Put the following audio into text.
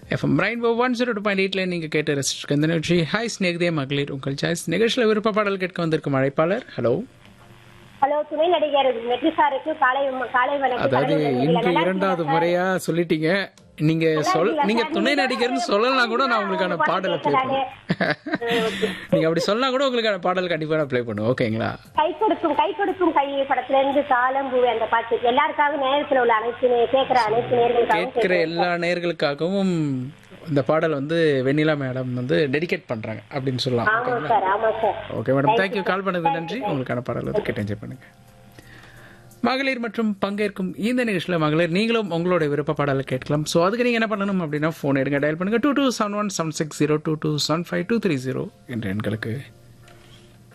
FM rainbow one zero two point எயிட்ல நீங்க கேட்டு ரசிச்சிருக்க இந்த நிகழ்ச்சி ஹாய் ஸ்நேகிதே மகளிர் உங்கள் சாய்ஸ் நிகழ்ச்சியில் விருப்ப பாடல் கேட்க வந்திருக்கும் அழைப்பாளர் ஹலோ ஹலோ துணை நடிகர் வெற்றி சாருக்கு காலை காலை வணக்கம் அதாவது காலை வணக்கம். இன்று நல்லா இரண்டாவது இருக்கீங்களா முறையா சொல்லிட்டீங்க நீங்க சொல் நீங்க துணை நடிகர்னு சொல்லலாம் கூட நான் உங்களுக்கான பாடலை ப்ளே பண்ணுவேன் நீங்க அப்படி சொன்னா கூட உங்களுக்கான பாடல் கண்டிப்பா நான் ப்ளே பண்ணுவேன் ஓகேங்களா கை கொடுக்கும் கை கொடுக்கும் கை படத்துல இருந்து காலம் பூவே அந்த பாட்டு எல்லாருக்காகவும் நேரத்துல உள்ள அனைத்து நே- கேட்கிற அனைத்து நேர்களுக்காகவும் கேட்கிற எல்லா நேர்களுக்காகவும் இந்த பாடல் வந்து வெண்ணிலா மேடம் வந்து டெடிகேட் பண்றாங்க அப்படின்னு சொல்லலாம் ஆமா ஓகேங்களா சார் ஆமா sir okay madam thank you call பண்ணது நன்றி உங்களுக்கான பாடல் வந்து கேட்டு என்ஜாய் பண்ணுங்க மகளிர் மற்றும் பங்கேற்கும் இந்த நிகழ்ச்சியில் மகளிர் நீங்களும் உங்களோட விருப்ப பாடலை கேட்கலாம் ஸோ அதுக்கு நீங்கள் என்ன பண்ணணும் அப்படின்னா ஃபோன் எடுங்க டயல் பண்ணுங்க two two seven one seven six zero two two seven five two three zero என்ற எண்களுக்கு